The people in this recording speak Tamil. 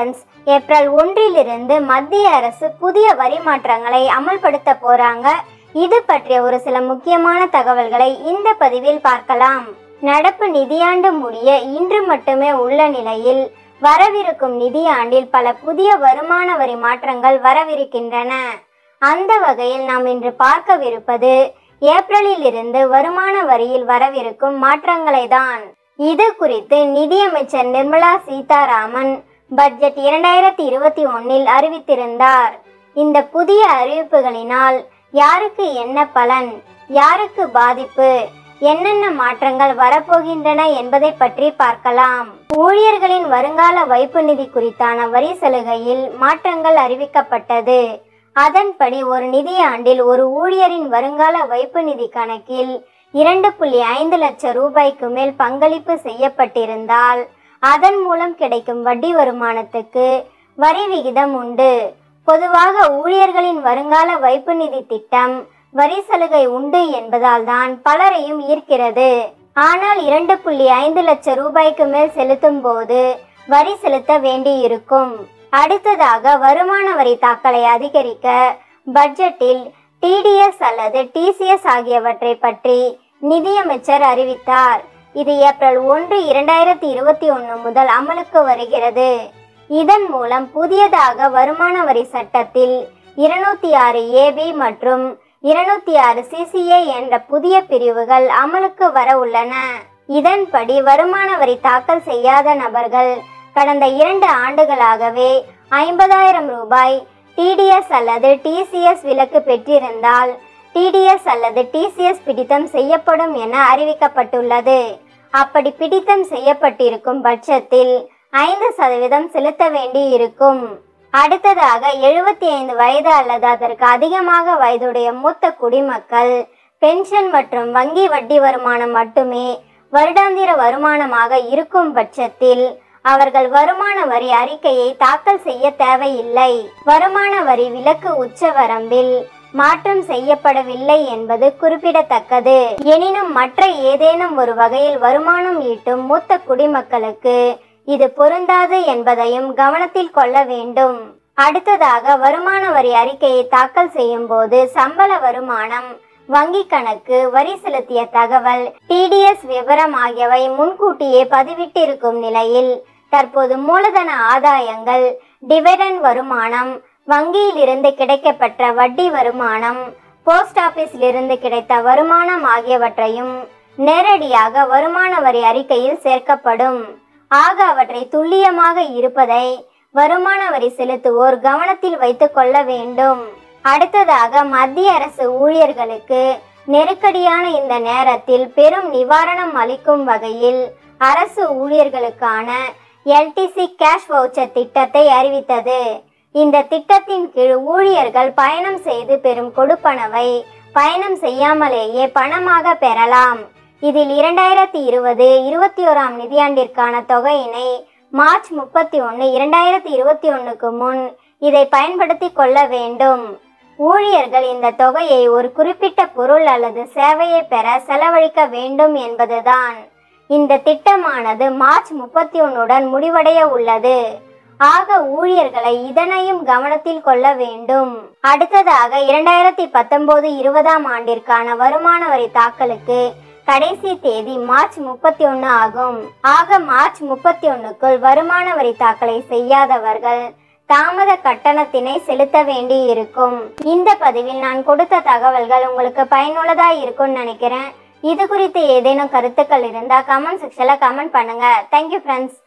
ஃப்ரெண்ட்ஸ் ஏப்ரல் ஒன்றிலிருந்து மத்திய அரசு புதிய வரி மாற்றங்களை அமல்படுத்த போறாங்க இது பற்றிய ஒரு சில முக்கியமான தகவல்களை இந்த பதிவில் பார்க்கலாம் நடப்பு நிதியாண்டு முடிய இன்று மட்டுமே உள்ள நிலையில் வரவிருக்கும் நிதியாண்டில் பல புதிய வருமான வரி மாற்றங்கள் வரவிருக்கின்றன அந்த வகையில் நாம் இன்று பார்க்கவிருப்பது ஏப்ரலில் இருந்து வருமான வரியில் வரவிருக்கும் மாற்றங்களை தான் இது குறித்து நிதியமைச்சர் நிர்மலா சீதாராமன் பட்ஜெட் இரண்டாயிரத்தி இருபத்தி ஒன்னில் அறிவித்திருந்தார் இந்த புதிய அறிவிப்புகளினால் யாருக்கு என்ன பலன் யாருக்கு பாதிப்பு என்னென்ன மாற்றங்கள் வரப்போகின்றன என்பதை பற்றி பார்க்கலாம் ஊழியர்களின் வருங்கால வைப்பு நிதி குறித்தான வரி சலுகையில் மாற்றங்கள் அறிவிக்கப்பட்டது அதன்படி ஒரு நிதியாண்டில் ஒரு ஊழியரின் வருங்கால வைப்பு நிதி கணக்கில் இரண்டு புள்ளி ஐந்து லட்சம் ரூபாய்க்கு மேல் பங்களிப்பு செய்யப்பட்டிருந்தால் அதன் மூலம் கிடைக்கும் வட்டி வருமானத்துக்கு வரி விகிதம் உண்டு பொதுவாக ஊழியர்களின் வருங்கால வைப்பு நிதி திட்டம் வரி சலுகை உண்டு என்பதால் தான் பலரையும் ஈர்க்கிறது ஆனால் இரண்டு புள்ளி ஐந்து லட்சம் ரூபாய்க்கு மேல் செலுத்தும் போது வரி செலுத்த வேண்டியிருக்கும் அடுத்ததாக வருமான வரி தாக்கலை அதிகரிக்க பட்ஜெட்டில் டிடிஎஸ் அல்லது டிசிஎஸ் ஆகியவற்றை பற்றி நிதியமைச்சர் அறிவித்தார் இது ஏப்ரல் ஒன்று இரண்டாயிரத்தி இருபத்தி ஒன்று முதல் அமலுக்கு வருகிறது இதன் மூலம் புதியதாக வருமான வரி சட்டத்தில் இருநூத்தி ஆறு ஏபி மற்றும் இருநூத்தி ஆறு சிசிஏ என்ற புதிய பிரிவுகள் அமலுக்கு வர உள்ளன இதன்படி வருமான வரி தாக்கல் செய்யாத நபர்கள் கடந்த இரண்டு ஆண்டுகளாகவே ஐம்பதாயிரம் ரூபாய் டிடிஎஸ் அல்லது டிசிஎஸ் விலக்கு பெற்றிருந்தால் டிடிஎஸ் அல்லது டிசிஎஸ் பிடித்தம் செய்யப்படும் என அறிவிக்கப்பட்டுள்ளது அப்படி பிடித்தம் செய்யப்பட்டிருக்கும் பட்சத்தில் ஐந்து சதவீதம் செலுத்த வேண்டி இருக்கும் அடுத்ததாக எழுபத்தி ஐந்து வயது அல்லது அதற்கு அதிகமாக வயதுடைய மூத்த குடிமக்கள் பென்ஷன் மற்றும் வங்கி வட்டி வருமானம் மட்டுமே வருடாந்திர வருமானமாக இருக்கும் பட்சத்தில் அவர்கள் வருமான வரி அறிக்கையை தாக்கல் செய்ய தேவையில்லை வருமான வரி விலக்கு உச்சவரம்பில் மாற்றம் செய்யப்படவில்லை என்பது குறிப்பிடத்தக்கது எனினும் மற்ற ஏதேனும் ஒரு வகையில் வருமானம் ஈட்டும் மூத்த குடிமக்களுக்கு இது பொருந்தாது என்பதையும் கவனத்தில் கொள்ள வேண்டும் அடுத்ததாக வருமான வரி அறிக்கையை தாக்கல் செய்யும் போது சம்பள வருமானம் வங்கி கணக்கு வரி செலுத்திய தகவல் டிடிஎஸ் விவரம் ஆகியவை முன்கூட்டியே பதிவிட்டிருக்கும் நிலையில் தற்போது மூலதன ஆதாயங்கள் டிவிடெண்ட் வருமானம் வங்கியிலிருந்து கிடைக்கப்பெற்ற வட்டி வருமானம் போஸ்ட் ஆபீஸிலிருந்து கிடைத்த வருமானம் ஆகியவற்றையும் நேரடியாக வருமான வரி அறிக்கையில் சேர்க்கப்படும் ஆக அவற்றை துல்லியமாக இருப்பதை வருமான வரி செலுத்துவோர் கவனத்தில் வைத்துக் கொள்ள வேண்டும் அடுத்ததாக மத்திய அரசு ஊழியர்களுக்கு நெருக்கடியான இந்த நேரத்தில் பெரும் நிவாரணம் அளிக்கும் வகையில் அரசு ஊழியர்களுக்கான எல்டிசி கேஷ் வவுச்சர் திட்டத்தை அறிவித்தது இந்த திட்டத்தின் கீழ் ஊழியர்கள் பயணம் செய்து பெறும் கொடுப்பனவை பயணம் செய்யாமலேயே பணமாக பெறலாம் இதில் இரண்டாயிரத்தி இருபது இருபத்தி ஓராம் நிதியாண்டிற்கான தொகையினை மார்ச் முப்பத்தி ஒன்று இரண்டாயிரத்தி இருபத்தி ஒன்றுக்கு முன் இதை பயன்படுத்தி கொள்ள வேண்டும் ஊழியர்கள் இந்த தொகையை ஒரு குறிப்பிட்ட பொருள் அல்லது சேவையை பெற செலவழிக்க வேண்டும் என்பதுதான் இந்த திட்டமானது மார்ச் முப்பத்தி ஒன்னுடன் முடிவடைய உள்ளது ஆக ஊழியர்களை இதனையும் கவனத்தில் கொள்ள வேண்டும் அடுத்ததாக இரண்டாயிரத்தி பத்தொன்பது இருபதாம் ஆண்டிற்கான வருமான வரி தாக்கலுக்கு கடைசி தேதி மார்ச் முப்பத்தி ஒன்று ஆகும் ஆக மார்ச் முப்பத்தி ஒன்னுக்குள் வருமான வரி தாக்கலை செய்யாதவர்கள் தாமத கட்டணத்தினை செலுத்த வேண்டி இருக்கும் இந்த பதிவில் நான் கொடுத்த தகவல்கள் உங்களுக்கு பயனுள்ளதா இருக்கும்னு நினைக்கிறேன் இது குறித்து ஏதேனும் கருத்துக்கள் இருந்தா கமெண்ட் செக்ஷன்ல கமெண்ட் பண்ணுங்க தேங்க்யூ ஃப்ரெண்ட்ஸ்